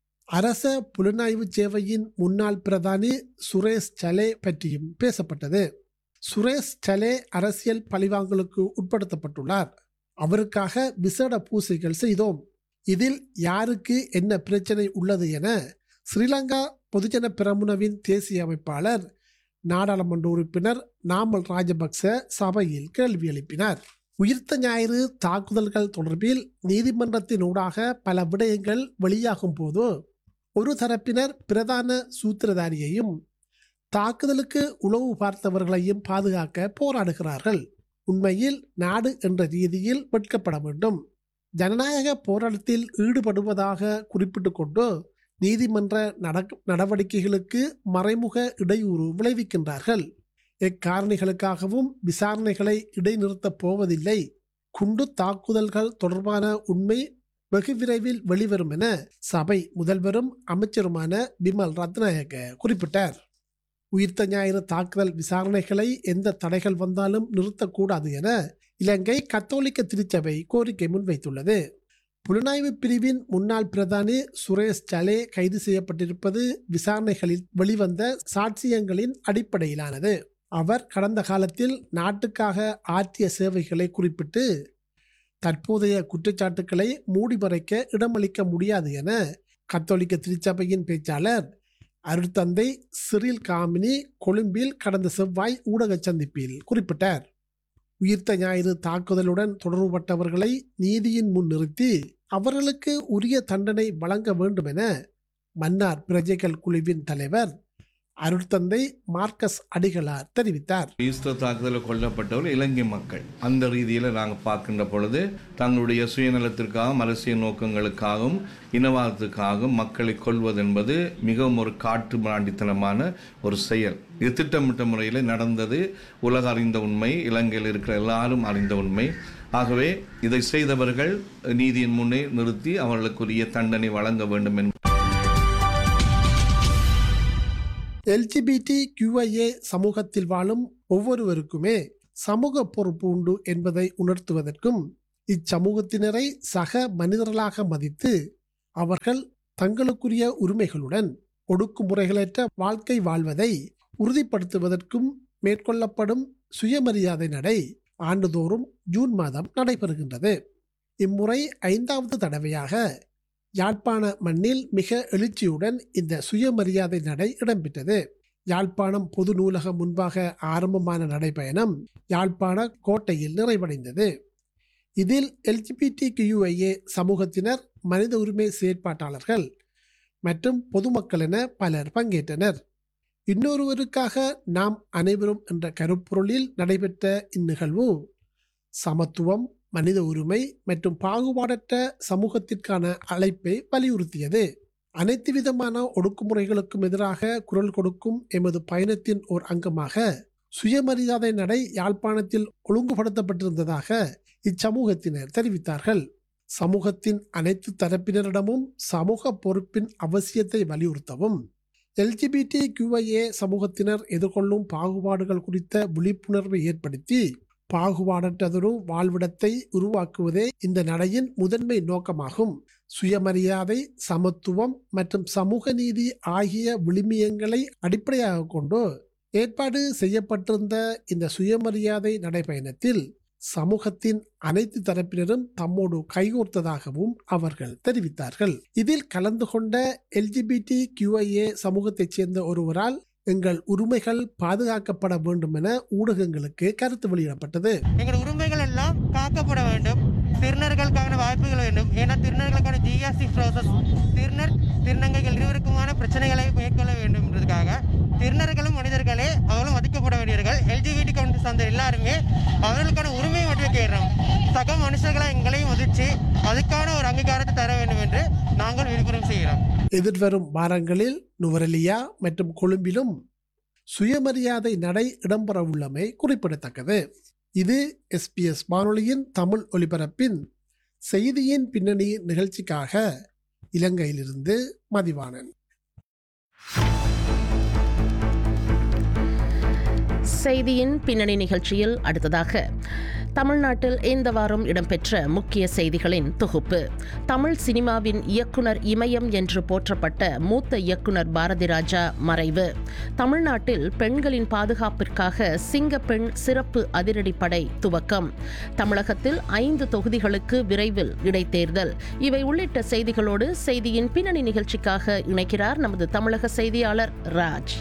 அரச புலனாய்வு சேவையின் முன்னாள் பிரதானி சுரேஷ் சலே பற்றியும் பேசப்பட்டது சுரேஷ் சலே அரசியல் பழிவாங்கலுக்கு உட்படுத்தப்பட்டுள்ளார் அவருக்காக விசேட பூசைகள் செய்தோம் இதில் யாருக்கு என்ன பிரச்சனை உள்ளது என ஸ்ரீலங்கா பொதுஜன பிரமுனவின் தேசிய அமைப்பாளர் நாடாளுமன்ற உறுப்பினர் நாமல் ராஜபக்ச சபையில் கேள்வி எழுப்பினார் உயிர்த்த ஞாயிறு தாக்குதல்கள் தொடர்பில் நீதிமன்றத்தின் ஊடாக பல விடயங்கள் வெளியாகும் போது ஒரு தரப்பினர் பிரதான சூத்திரதாரியையும் தாக்குதலுக்கு உளவு பார்த்தவர்களையும் பாதுகாக்க போராடுகிறார்கள் உண்மையில் நாடு என்ற ரீதியில் வெட்கப்பட வேண்டும் ஜனநாயக போராட்டத்தில் ஈடுபடுவதாக குறிப்பிட்டு கொண்டு நீதிமன்ற நடவடிக்கைகளுக்கு மறைமுக இடையூறு விளைவிக்கின்றார்கள் எக்காரணிகளுக்காகவும் விசாரணைகளை இடைநிறுத்தப் போவதில்லை குண்டு தாக்குதல்கள் தொடர்பான உண்மை வெகு விரைவில் வெளிவரும் என சபை முதல்வரும் அமைச்சருமான பிமல் ரத்நாயக குறிப்பிட்டார் உயிர்த்த ஞாயிறு தாக்குதல் விசாரணைகளை எந்த தடைகள் வந்தாலும் நிறுத்தக்கூடாது என இலங்கை கத்தோலிக்க திருச்சபை கோரிக்கை முன்வைத்துள்ளது புலனாய்வு பிரிவின் முன்னாள் பிரதானி சுரேஷ் சலே கைது செய்யப்பட்டிருப்பது விசாரணைகளில் வெளிவந்த சாட்சியங்களின் அடிப்படையிலானது அவர் கடந்த காலத்தில் நாட்டுக்காக ஆற்றிய சேவைகளை குறிப்பிட்டு தற்போதைய குற்றச்சாட்டுக்களை மூடிமறைக்க இடமளிக்க முடியாது என கத்தோலிக்க திருச்சபையின் பேச்சாளர் அருட்தந்தை சிறில் காமினி கொழும்பில் கடந்த செவ்வாய் ஊடக சந்திப்பில் குறிப்பிட்டார் உயிர்த்த ஞாயிறு தாக்குதலுடன் தொடர்புபட்டவர்களை நீதியின் முன் நிறுத்தி அவர்களுக்கு உரிய தண்டனை வழங்க வேண்டும் என மன்னார் பிரஜைகள் குழுவின் தலைவர் அருட்தந்தை மார்க்கஸ் அடிகளார் தெரிவித்தார் ஈஸ்டர் தாக்குதலில் கொல்லப்பட்டவர் இலங்கை மக்கள் அந்த ரீதியில் நாங்கள் பார்க்கின்ற பொழுது தங்களுடைய சுயநலத்திற்காகவும் அரசியல் நோக்கங்களுக்காகவும் இனவாதத்துக்காகவும் மக்களை கொள்வது என்பது மிகவும் ஒரு காட்டு மிராண்டித்தனமான ஒரு செயல் இது திட்டமிட்ட முறையில் நடந்தது உலக அறிந்த உண்மை இலங்கையில் இருக்கிற எல்லாரும் அறிந்த உண்மை ஆகவே இதை செய்தவர்கள் நீதியின் முன்னே நிறுத்தி அவர்களுக்குரிய தண்டனை வழங்க வேண்டும் என்பது எல்ஜிபிடி கியூஐஏ சமூகத்தில் வாழும் ஒவ்வொருவருக்குமே சமூக பொறுப்பு உண்டு என்பதை உணர்த்துவதற்கும் இச்சமூகத்தினரை சக மனிதர்களாக மதித்து அவர்கள் தங்களுக்குரிய உரிமைகளுடன் ஒடுக்குமுறைகளற்ற வாழ்க்கை வாழ்வதை உறுதிப்படுத்துவதற்கும் மேற்கொள்ளப்படும் சுயமரியாதை நடை ஆண்டுதோறும் ஜூன் மாதம் நடைபெறுகின்றது இம்முறை ஐந்தாவது தடவையாக யாழ்ப்பாண மண்ணில் மிக எழுச்சியுடன் இந்த சுயமரியாதை நடை இடம்பெற்றது யாழ்ப்பாணம் பொது நூலகம் முன்பாக ஆரம்பமான நடைபயணம் யாழ்ப்பாண கோட்டையில் நிறைவடைந்தது இதில் எல்ஜிபிடி கியூஐஏ சமூகத்தினர் மனித உரிமை செயற்பாட்டாளர்கள் மற்றும் பொதுமக்கள் என பலர் பங்கேற்றனர் இன்னொருவருக்காக நாம் அனைவரும் என்ற கருப்பொருளில் நடைபெற்ற இந்நிகழ்வு சமத்துவம் மனித உரிமை மற்றும் பாகுபாடற்ற சமூகத்திற்கான அழைப்பை வலியுறுத்தியது அனைத்து விதமான ஒடுக்குமுறைகளுக்கும் எதிராக குரல் கொடுக்கும் எமது பயணத்தின் ஓர் அங்கமாக சுயமரியாதை நடை யாழ்ப்பாணத்தில் ஒழுங்குபடுத்தப்பட்டிருந்ததாக இச்சமூகத்தினர் தெரிவித்தார்கள் சமூகத்தின் அனைத்து தரப்பினரிடமும் சமூக பொறுப்பின் அவசியத்தை வலியுறுத்தவும் எல்ஜிபிடி கியூஐஏ சமூகத்தினர் எதிர்கொள்ளும் பாகுபாடுகள் குறித்த விழிப்புணர்வை ஏற்படுத்தி பாகுபாடற்றதொரு வாழ்விடத்தை உருவாக்குவதே இந்த நடையின் முதன்மை நோக்கமாகும் சுயமரியாதை சமத்துவம் மற்றும் சமூக நீதி ஆகிய விழுமியங்களை அடிப்படையாக கொண்டு ஏற்பாடு செய்யப்பட்டிருந்த இந்த சுயமரியாதை நடைபயணத்தில் சமூகத்தின் அனைத்து தரப்பினரும் தம்மோடு கைகோர்த்ததாகவும் அவர்கள் தெரிவித்தார்கள் இதில் கலந்து கொண்ட எல்ஜிபிடி கியூஐஏ சமூகத்தைச் சேர்ந்த ஒருவரால் எங்கள் உரிமைகள் பாதுகாக்கப்பட வேண்டும் என ஊடகங்களுக்கு கருத்து வெளியிடப்பட்டது எங்கள் உரிமைகள் எல்லாம் காக்கப்பட வேண்டும் திருநர்களுக்கான வாய்ப்புகள் வேண்டும் ஏன்னா திருநர்களுக்கான ஜிஎஸ்டி ப்ராசஸ் திருநர் திருநங்கைகள் இருவருக்குமான பிரச்சனைகளை மேற்கொள்ள வேண்டும் என்றதுக்காக திருநர்களும் மனிதர்களே அவர்களும் மதிக்கப்பட வேண்டியவர்கள் எல்ஜிபிடி கவுண்ட் சார்ந்த எல்லாருமே அவர்களுக்கான உரிமையை மட்டும் கேட்கிறோம் சக மனுஷர்களை எங்களையும் மதித்து அதுக்கான ஒரு அங்கீகாரத்தை தர வேண்டும் என்று நாங்கள் விருப்பம் செய்கிறோம் எதிர்வரும் வாரங்களில் நுவரெலியா மற்றும் கொழும்பிலும் சுயமரியாதை நடை இடம்பெறவுள்ளமை குறிப்பிடத்தக்கது இது எஸ்பிஎஸ் வானொலியின் தமிழ் ஒலிபரப்பின் செய்தியின் பின்னணி நிகழ்ச்சிக்காக இலங்கையிலிருந்து மதிவாணன் செய்தியின் பின்னணி நிகழ்ச்சியில் அடுத்ததாக தமிழ்நாட்டில் இந்த வாரம் இடம்பெற்ற முக்கிய செய்திகளின் தொகுப்பு தமிழ் சினிமாவின் இயக்குனர் இமயம் என்று போற்றப்பட்ட மூத்த இயக்குனர் பாரதி ராஜா மறைவு தமிழ்நாட்டில் பெண்களின் பாதுகாப்பிற்காக சிங்கப்பெண் சிறப்பு அதிரடிப்படை துவக்கம் தமிழகத்தில் ஐந்து தொகுதிகளுக்கு விரைவில் இடைத்தேர்தல் இவை உள்ளிட்ட செய்திகளோடு செய்தியின் பின்னணி நிகழ்ச்சிக்காக இணைக்கிறார் நமது தமிழக செய்தியாளர் ராஜ்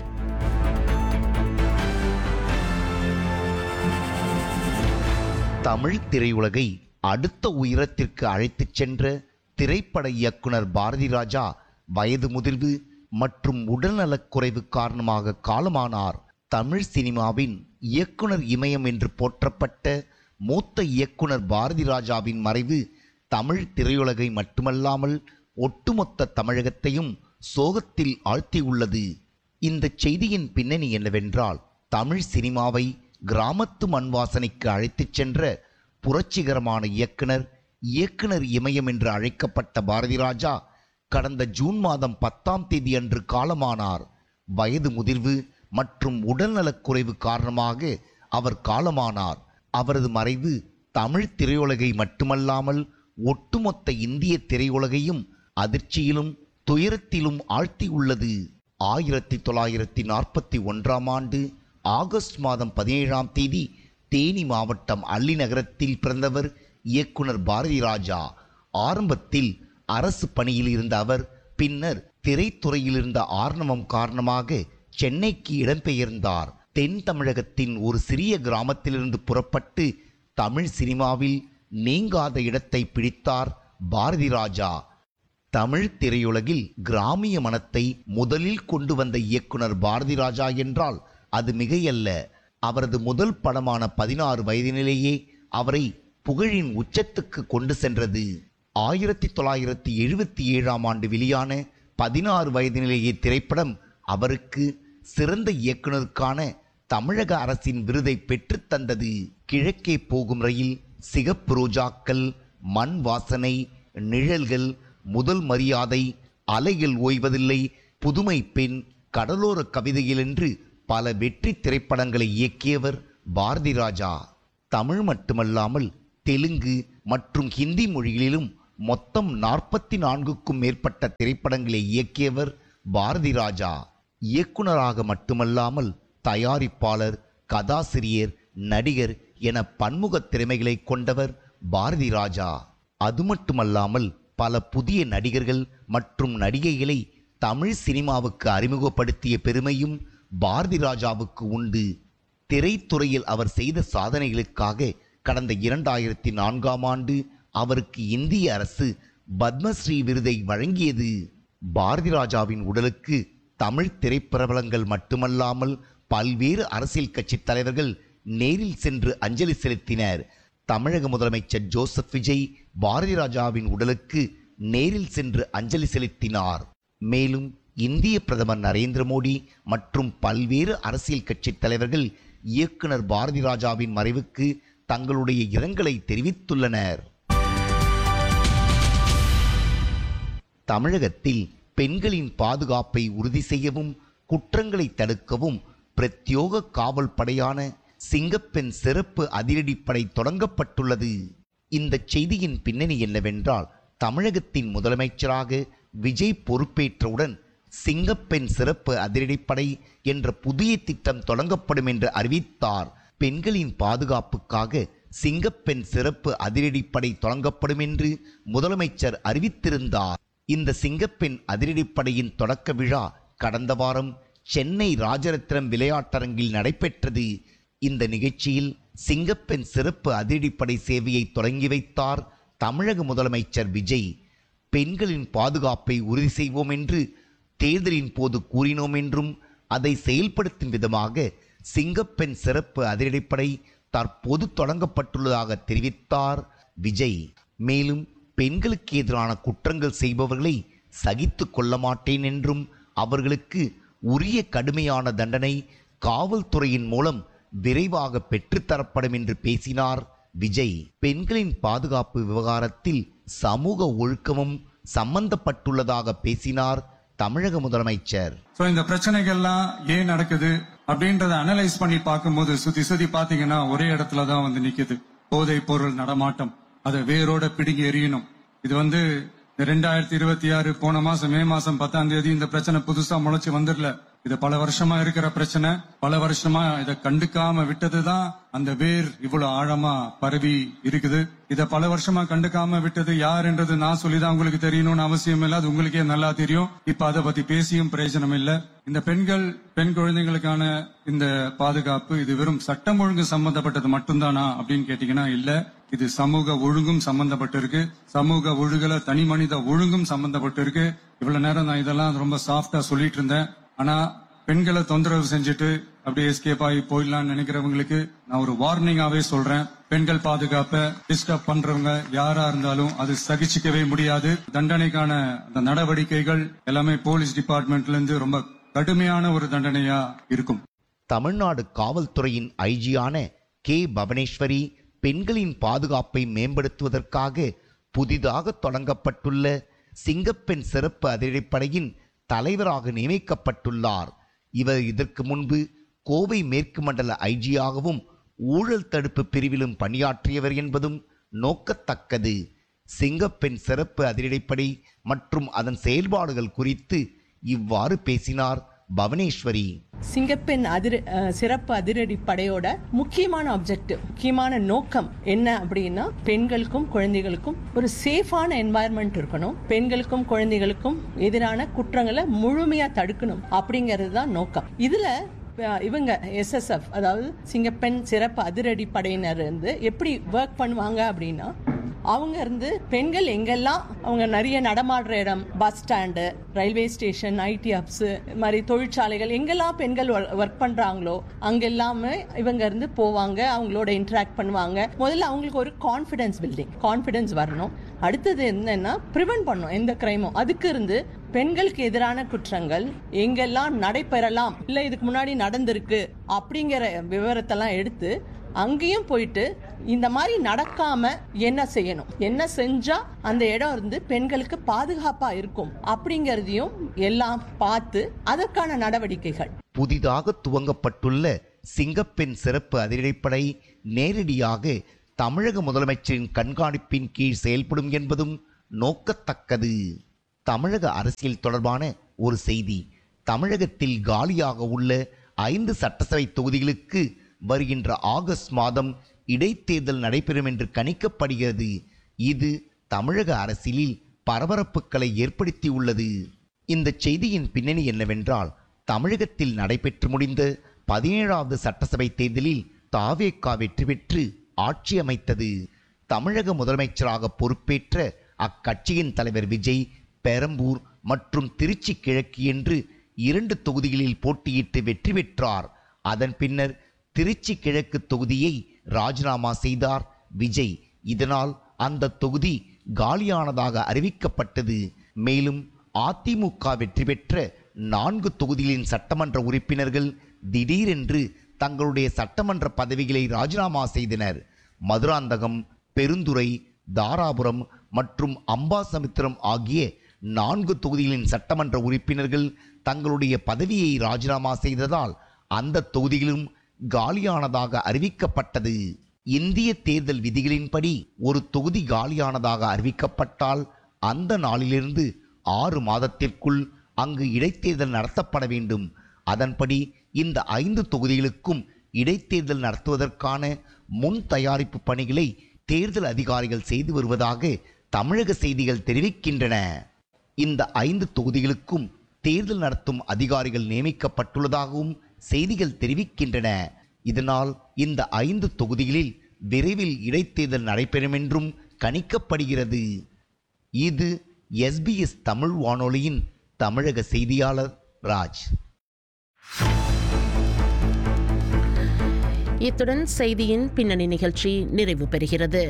தமிழ் திரையுலகை அடுத்த உயரத்திற்கு அழைத்துச் சென்ற திரைப்பட இயக்குனர் பாரதி ராஜா வயது முதிர்வு மற்றும் உடல்நலக்குறைவு காரணமாக காலமானார் தமிழ் சினிமாவின் இயக்குனர் இமயம் என்று போற்றப்பட்ட மூத்த இயக்குனர் பாரதி ராஜாவின் மறைவு தமிழ் திரையுலகை மட்டுமல்லாமல் ஒட்டுமொத்த தமிழகத்தையும் சோகத்தில் ஆழ்த்தியுள்ளது இந்த செய்தியின் பின்னணி என்னவென்றால் தமிழ் சினிமாவை கிராமத்து மண் வாசனைக்கு அழைத்துச் சென்ற புரட்சிகரமான இயக்குனர் இயக்குனர் இமயம் என்று அழைக்கப்பட்ட பாரதி ராஜா கடந்த ஜூன் மாதம் பத்தாம் தேதி அன்று காலமானார் வயது முதிர்வு மற்றும் உடல்நலக்குறைவு காரணமாக அவர் காலமானார் அவரது மறைவு தமிழ் திரையுலகை மட்டுமல்லாமல் ஒட்டுமொத்த இந்திய திரையுலகையும் அதிர்ச்சியிலும் துயரத்திலும் ஆழ்த்தியுள்ளது ஆயிரத்தி தொள்ளாயிரத்தி நாற்பத்தி ஒன்றாம் ஆண்டு ஆகஸ்ட் மாதம் பதினேழாம் தேதி தேனி மாவட்டம் அள்ளி நகரத்தில் பிறந்தவர் இயக்குனர் பாரதி ராஜா ஆரம்பத்தில் அரசு பணியில் இருந்த அவர் பின்னர் திரைத்துறையில் இருந்த ஆர்ணவம் காரணமாக சென்னைக்கு இடம்பெயர்ந்தார் தென் தமிழகத்தின் ஒரு சிறிய கிராமத்திலிருந்து புறப்பட்டு தமிழ் சினிமாவில் நீங்காத இடத்தை பிடித்தார் பாரதி ராஜா தமிழ் திரையுலகில் கிராமிய மனத்தை முதலில் கொண்டு வந்த இயக்குனர் பாரதி ராஜா என்றால் அது மிகையல்ல அவரது முதல் படமான பதினாறு வயதினிலேயே அவரை புகழின் உச்சத்துக்கு கொண்டு சென்றது ஆயிரத்தி தொள்ளாயிரத்தி எழுபத்தி ஏழாம் ஆண்டு வெளியான பதினாறு வயதினிலேயே திரைப்படம் அவருக்கு சிறந்த இயக்குனருக்கான தமிழக அரசின் விருதை பெற்றுத் தந்தது கிழக்கே போகும் ரயில் சிகப்பு ரோஜாக்கள் மண் வாசனை நிழல்கள் முதல் மரியாதை அலைகள் ஓய்வதில்லை புதுமை பெண் கடலோர கவிதைகள் என்று பல வெற்றி திரைப்படங்களை இயக்கியவர் பாரதி ராஜா தமிழ் மட்டுமல்லாமல் தெலுங்கு மற்றும் ஹிந்தி மொழிகளிலும் மொத்தம் நாற்பத்தி நான்குக்கும் மேற்பட்ட திரைப்படங்களை இயக்கியவர் பாரதி ராஜா இயக்குனராக மட்டுமல்லாமல் தயாரிப்பாளர் கதாசிரியர் நடிகர் என பன்முக திறமைகளை கொண்டவர் பாரதி ராஜா அது மட்டுமல்லாமல் பல புதிய நடிகர்கள் மற்றும் நடிகைகளை தமிழ் சினிமாவுக்கு அறிமுகப்படுத்திய பெருமையும் பாரதி ராஜாவுக்கு உண்டு திரைத்துறையில் அவர் செய்த சாதனைகளுக்காக கடந்த இரண்டாயிரத்தி நான்காம் ஆண்டு அவருக்கு இந்திய அரசு பத்மஸ்ரீ விருதை வழங்கியது பாரதி ராஜாவின் உடலுக்கு தமிழ் திரைப்பிரபலங்கள் மட்டுமல்லாமல் பல்வேறு அரசியல் கட்சித் தலைவர்கள் நேரில் சென்று அஞ்சலி செலுத்தினர் தமிழக முதலமைச்சர் ஜோசப் விஜய் பாரதி ராஜாவின் உடலுக்கு நேரில் சென்று அஞ்சலி செலுத்தினார் மேலும் இந்திய பிரதமர் நரேந்திர மோடி மற்றும் பல்வேறு அரசியல் கட்சித் தலைவர்கள் இயக்குனர் பாரதி ராஜாவின் மறைவுக்கு தங்களுடைய இரங்கலை தெரிவித்துள்ளனர் தமிழகத்தில் பெண்களின் பாதுகாப்பை உறுதி செய்யவும் குற்றங்களை தடுக்கவும் பிரத்யோக காவல் படையான சிங்கப்பெண் சிறப்பு அதிரடிப்படை தொடங்கப்பட்டுள்ளது இந்த செய்தியின் பின்னணி என்னவென்றால் தமிழகத்தின் முதலமைச்சராக விஜய் பொறுப்பேற்றவுடன் சிங்கப்பெண் சிறப்பு அதிரடிப்படை என்ற புதிய திட்டம் தொடங்கப்படும் என்று அறிவித்தார் பெண்களின் பாதுகாப்புக்காக சிங்கப்பெண் சிறப்பு அதிரடிப்படை தொடங்கப்படும் என்று முதலமைச்சர் அறிவித்திருந்தார் இந்த சிங்கப்பெண் அதிரடிப்படையின் தொடக்க விழா கடந்த வாரம் சென்னை ராஜரத்னம் விளையாட்டரங்கில் நடைபெற்றது இந்த நிகழ்ச்சியில் சிங்கப்பெண் சிறப்பு அதிரடிப்படை சேவையை தொடங்கி வைத்தார் தமிழக முதலமைச்சர் விஜய் பெண்களின் பாதுகாப்பை உறுதி செய்வோம் என்று தேர்தலின் போது கூறினோம் என்றும் அதை செயல்படுத்தும் விதமாக சிங்கப்பெண் சிறப்பு அதிரடிப்படை தற்போது தொடங்கப்பட்டுள்ளதாக தெரிவித்தார் விஜய் மேலும் பெண்களுக்கு எதிரான குற்றங்கள் செய்பவர்களை சகித்து கொள்ள மாட்டேன் என்றும் அவர்களுக்கு உரிய கடுமையான தண்டனை காவல்துறையின் மூலம் விரைவாக பெற்றுத்தரப்படும் என்று பேசினார் விஜய் பெண்களின் பாதுகாப்பு விவகாரத்தில் சமூக ஒழுக்கமும் சம்பந்தப்பட்டுள்ளதாக பேசினார் தமிழக முதலமைச்சர் சோ இந்த பிரச்சனைகள்லாம் ஏன் நடக்குது அப்படின்றத அனலைஸ் பண்ணி பார்க்கும்போது சுத்தி சுத்தி பாத்தீங்கன்னா ஒரே இடத்துல தான் வந்து நிக்குது போதை பொருள் நடமாட்டம் அதை வேரோட பிடுங்கி எறியணும் இது வந்து ரெண்டாயிரத்தி இருபத்தி ஆறு போன மாசம் மே மாசம் பத்தாம் தேதி இந்த பிரச்சனை புதுசா முளைச்சு வந்துடல இது பல வருஷமா இருக்கிற பிரச்சனை பல வருஷமா இதை கண்டுக்காம விட்டதுதான் அந்த வேர் இவ்வளவு ஆழமா பரவி இருக்குது இத பல வருஷமா கண்டுக்காம விட்டது யாருன்றது நான் சொல்லிதான் உங்களுக்கு தெரியணும்னு அவசியம் இல்ல அது உங்களுக்கே நல்லா தெரியும் இப்ப அதை பத்தி பேசியும் பிரயோஜனம் இல்ல இந்த பெண்கள் பெண் குழந்தைகளுக்கான இந்த பாதுகாப்பு இது வெறும் சட்டம் ஒழுங்கு சம்பந்தப்பட்டது மட்டும்தானா அப்படின்னு கேட்டீங்கன்னா இல்ல இது சமூக ஒழுங்கும் சம்பந்தப்பட்டிருக்கு சமூக ஒழுகல தனி மனித ஒழுங்கும் சம்பந்தப்பட்டிருக்கு இவ்வளவு நேரம் நான் இதெல்லாம் ரொம்ப சாஃப்டா சொல்லிட்டு இருந்தேன் ஆனா பெண்களை தொந்தரவு செஞ்சுட்டு அப்படியே எஸ்கேப் ஆகி போயிடலாம்னு நினைக்கிறவங்களுக்கு நான் ஒரு வார்னிங்காவே சொல்றேன் பெண்கள் பாதுகாப்பை டிஸ்டர்ப் பண்றவங்க யாரா இருந்தாலும் அது சகிச்சுக்கவே முடியாது தண்டனைக்கான அந்த நடவடிக்கைகள் எல்லாமே போலீஸ் டிபார்ட்மெண்ட்ல இருந்து ரொம்ப கடுமையான ஒரு தண்டனையா இருக்கும் தமிழ்நாடு காவல்துறையின் ஐஜியான கே பவனேஸ்வரி பெண்களின் பாதுகாப்பை மேம்படுத்துவதற்காக புதிதாக தொடங்கப்பட்டுள்ள சிங்கப்பெண் சிறப்பு அதிரடிப்படையின் தலைவராக நியமிக்கப்பட்டுள்ளார் இவர் இதற்கு முன்பு கோவை மேற்கு மண்டல ஐஜியாகவும் ஊழல் தடுப்பு பிரிவிலும் பணியாற்றியவர் என்பதும் நோக்கத்தக்கது சிங்கப்பெண் சிறப்பு அதிரடிப்படை மற்றும் அதன் செயல்பாடுகள் குறித்து இவ்வாறு பேசினார் பவனேஸ்வரி சிங்கப்பெண் அதிர அஹ், சிறப்பு அதிரடி படையோட முக்கியமான ஆப்ஜெக்டிவ் முக்கியமான நோக்கம் என்ன அப்படின்னா பெண்களுக்கும் குழந்தைகளுக்கும் ஒரு சேஃபான என்வாயர்மெண்ட் இருக்கணும் பெண்களுக்கும் குழந்தைகளுக்கும் எதிரான குற்றங்களை முழுமையா தடுக்கணும் அப்படிங்கிறது தான் நோக்கம் இதுல அஹ், இவங்க எஸ்எஸ்எஃப் அதாவது சிங்கப்பெண் சிறப்பு அதிரடி படையினர் இருந்து எப்படி ஒர்க் பண்ணுவாங்க அப்படின்னா அவங்க இருந்து பெண்கள் எங்கெல்லாம் அவங்க நிறைய நடமாடுற இடம் bus stand railway station IT hubs மாதிரி தொழிற்சாலைகள் எங்கெல்லாம் பெண்கள் ஒர்க் பண்றாங்களோ அங்கெல்லாமே இவங்க இருந்து போவாங்க அவங்களோட இன்டராக்ட் பண்ணுவாங்க முதல்ல அவங்களுக்கு ஒரு கான்ஃபிடன்ஸ் பில்டிங் கான்ஃபிடன்ஸ் வரணும் அடுத்தது என்னன்னா ப்ரிவென்ட் பண்ணும் எந்த கிரைமும் அதுக்கு இருந்து பெண்களுக்கு எதிரான குற்றங்கள் எங்கெல்லாம் நடைபெறலாம் இல்ல இதுக்கு முன்னாடி நடந்திருக்கு அப்படிங்கிற விவரத்தெல்லாம் எடுத்து அங்கேயும் போயிட்டு இந்த மாதிரி நடக்காம என்ன செய்யணும் என்ன செஞ்சா அந்த இடம் இருந்து பெண்களுக்கு பாதுகாப்பா இருக்கும் அப்படிங்கறதையும் எல்லாம் பார்த்து அதற்கான நடவடிக்கைகள் புதிதாக துவங்கப்பட்டுள்ள சிங்கப்பெண் சிறப்பு அதிரடிப்படை நேரடியாக தமிழக முதலமைச்சரின் கண்காணிப்பின் கீழ் செயல்படும் என்பதும் நோக்கத்தக்கது தமிழக அரசியல் தொடர்பான ஒரு செய்தி தமிழகத்தில் காலியாக உள்ள ஐந்து சட்டசபை தொகுதிகளுக்கு வருகின்ற ஆகஸ்ட் மாதம் இடைத்தேர்தல் நடைபெறும் என்று கணிக்கப்படுகிறது இது தமிழக அரசியலில் பரபரப்புகளை ஏற்படுத்தியுள்ளது இந்த செய்தியின் பின்னணி என்னவென்றால் தமிழகத்தில் நடைபெற்று முடிந்த பதினேழாவது சட்டசபை தேர்தலில் தாவேகா வெற்றி பெற்று ஆட்சி அமைத்தது தமிழக முதலமைச்சராக பொறுப்பேற்ற அக்கட்சியின் தலைவர் விஜய் பெரம்பூர் மற்றும் திருச்சி கிழக்கு என்று இரண்டு தொகுதிகளில் போட்டியிட்டு வெற்றி பெற்றார் அதன் பின்னர் திருச்சி கிழக்கு தொகுதியை ராஜினாமா செய்தார் விஜய் இதனால் அந்த தொகுதி காலியானதாக அறிவிக்கப்பட்டது மேலும் அதிமுக வெற்றி பெற்ற நான்கு தொகுதிகளின் சட்டமன்ற உறுப்பினர்கள் திடீரென்று தங்களுடைய சட்டமன்ற பதவிகளை ராஜினாமா செய்தனர் மதுராந்தகம் பெருந்துறை தாராபுரம் மற்றும் அம்பாசமுத்திரம் ஆகிய நான்கு தொகுதிகளின் சட்டமன்ற உறுப்பினர்கள் தங்களுடைய பதவியை ராஜினாமா செய்ததால் அந்த தொகுதிகளும் காலியானதாக அறிவிக்கப்பட்டது இந்திய தேர்தல் விதிகளின்படி ஒரு தொகுதி காலியானதாக அறிவிக்கப்பட்டால் அந்த நாளிலிருந்து ஆறு மாதத்திற்குள் அங்கு இடைத்தேர்தல் நடத்தப்பட வேண்டும் அதன்படி இந்த ஐந்து தொகுதிகளுக்கும் இடைத்தேர்தல் நடத்துவதற்கான முன் தயாரிப்பு பணிகளை தேர்தல் அதிகாரிகள் செய்து வருவதாக தமிழக செய்திகள் தெரிவிக்கின்றன இந்த ஐந்து தொகுதிகளுக்கும் தேர்தல் நடத்தும் அதிகாரிகள் நியமிக்கப்பட்டுள்ளதாகவும் செய்திகள் தெரிவிக்கின்றன இதனால் இந்த ஐந்து தொகுதிகளில் விரைவில் இடைத்தேர்தல் நடைபெறும் என்றும் கணிக்கப்படுகிறது இது எஸ்பிஎஸ் தமிழ் வானொலியின் தமிழக செய்தியாளர் ராஜ் இத்துடன் செய்தியின் பின்னணி நிகழ்ச்சி நிறைவு பெறுகிறது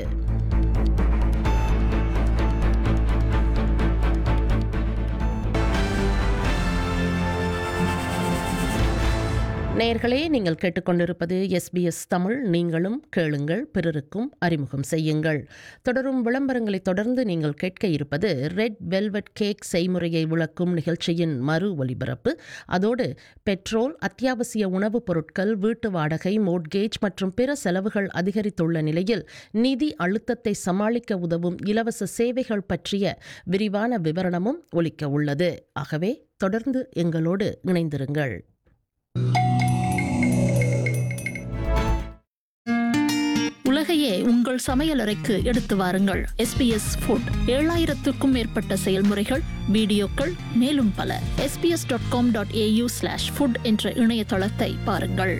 நேயர்களே நீங்கள் கேட்டுக்கொண்டிருப்பது எஸ்பிஎஸ் தமிழ் நீங்களும் கேளுங்கள் பிறருக்கும் அறிமுகம் செய்யுங்கள் தொடரும் விளம்பரங்களை தொடர்ந்து நீங்கள் கேட்க இருப்பது ரெட் வெல்வெட் கேக் செய்முறையை விளக்கும் நிகழ்ச்சியின் மறு ஒலிபரப்பு அதோடு பெட்ரோல் அத்தியாவசிய உணவுப் பொருட்கள் வீட்டு வாடகை மோட்கேஜ் மற்றும் பிற செலவுகள் அதிகரித்துள்ள நிலையில் நிதி அழுத்தத்தை சமாளிக்க உதவும் இலவச சேவைகள் பற்றிய விரிவான விவரணமும் ஒலிக்க உள்ளது ஆகவே தொடர்ந்து எங்களோடு இணைந்திருங்கள் உலகையே உங்கள் சமையலறைக்கு எடுத்து வாருங்கள் எஸ்பிஎஸ் ஃபுட் ஏழாயிரத்துக்கும் மேற்பட்ட செயல்முறைகள் வீடியோக்கள் மேலும் பல SBS dot com dot AU slash food என்ற இணையதளத்தை பாருங்கள்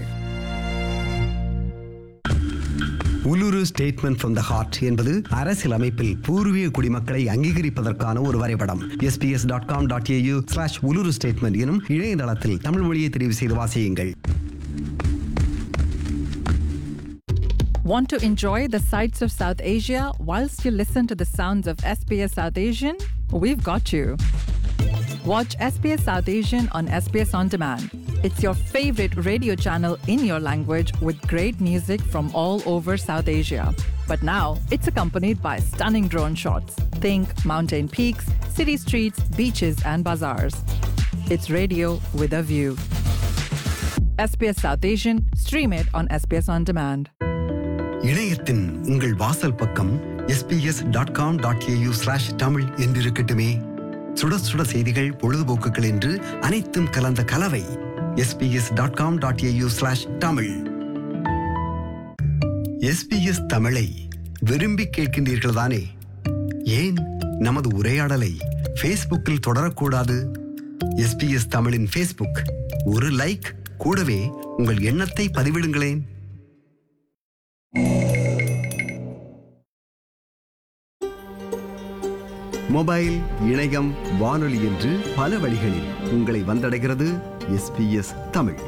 Uluru statement from the heart என்பது அரசியல் அமைப்பில் பூர்வீக குடிமக்களை அங்கீகரிப்பதற்கான ஒரு வரைபடம் SBS dot com dot AU slash Uluru statement எனும் இணையதளத்தில் தமிழ் மொழியை தெரிவு செய்து வாசியுங்கள் Want to enjoy the sights of South Asia whilst you listen to the sounds of SBS South Asian? We've got you. Watch SBS South Asian on SBS On Demand. It's your favorite radio channel in your language with great music from all over South Asia. But now it's accompanied by stunning drone shots. Think mountain peaks, city streets, beaches, and bazaars. It's radio with a view. SBS South Asian, stream it on SBS On Demand. இணையத்தின் உங்கள் வாசல் பக்கம் SBS dot com dot AU slash Tamil என்றிருக்கட்டுமே சுட சுட செய்திகள் பொழுதுபோக்குகள் என்று அனைத்தும் கலந்த கலவை SBS dot com dot AU slash Tamil SBS தமிழை விரும்பி கேட்கின்றீர்கள் தானே ஏன் நமது உரையாடலை ஃபேஸ்புக்கில் தொடரக்கூடாது எஸ்பிஎஸ் தமிழின் ஃபேஸ்புக் ஒரு லைக் கூடவே உங்கள் எண்ணத்தை பதிவிடுங்களேன் மொபைல் இணையம் வானொலி என்று பல வழிகளில் உங்களை வந்தடைகிறது எஸ்பிஎஸ் தமிழ்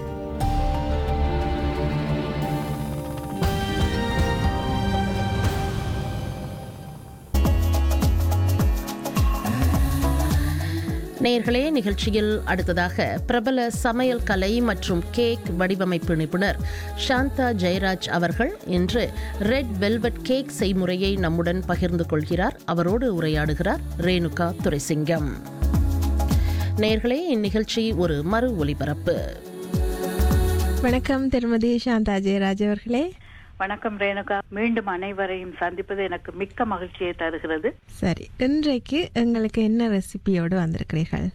நேயர்களே நிகழ்ச்சியில் அடுத்ததாக பிரபல சமையல் கலை மற்றும் கேக் வடிவமைப்பு நிபுணர் சாந்தா ஜெயராஜ் அவர்கள் இன்று ரெட் வெல்வெட் கேக் செய்முறையை நம்முடன் பகிர்ந்து கொள்கிறார் அவரோடு உரையாடுகிறார் ரேணுகா துரைசிங்கம் நேயர்களே இந்நிகழ்ச்சி ஒரு மறு ஒலிபரப்பு வணக்கம் திருமதி சாந்தா ஜெயராஜ் அவர்களே வணக்கம் ரேணுகா மீண்டும் அனைவரையும் சந்திப்பது எனக்கு மிக்க மகிழ்ச்சியை தருகிறது சரி இன்றைக்கு எங்களுக்கு என்ன ரெசிபியோடு வந்திருக்கிறீர்கள்